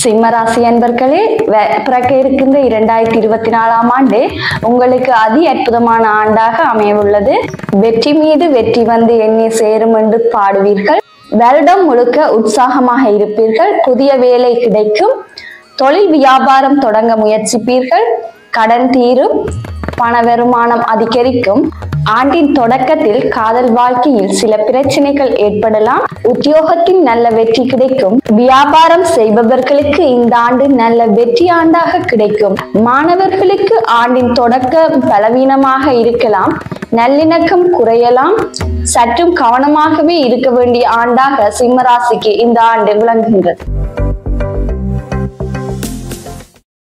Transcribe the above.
சிம்மராசி அன்பர்களே வ- பிறக்க இருக்கின்ற இரண்டாயிரத்தி இருபத்தி நாலாம் ஆண்டு உங்களுக்கு அதி அற்புதமான ஆண்டாக அமையவுள்ளது வெற்றி மீது வெற்றி வந்து எண்ணி சேரும் என்று பாடுவீர்கள் வருடம் முழுக்க உற்சாகமாக இருப்பீர்கள் புதிய வேலை கிடைக்கும் தொழில் வியாபாரம் தொடங்க முயற்சிப்பீர்கள் கடன் தீரும் பண வருமானம் அதிகரிக்கும் ஆண்டின் தொடக்கத்தில் காதல் வாழ்க்கையில் சில பிரச்சனைகள் ஏற்படலாம் உத்தியோகத்தில் நல்ல வெற்றி கிடைக்கும் வியாபாரம் செய்பவர்களுக்கு இந்த ஆண்டு நல்ல வெற்றி ஆண்டாக கிடைக்கும் மாணவர்களுக்கு ஆண்டின் தொடக்கம் பலவீனமாக இருக்கலாம் நல்லிணக்கம் குறையலாம் சற்றும் கவனமாகவே இருக்க வேண்டிய ஆண்டாக சிம்மராசிக்கு இந்த ஆண்டு விளங்குகின்றது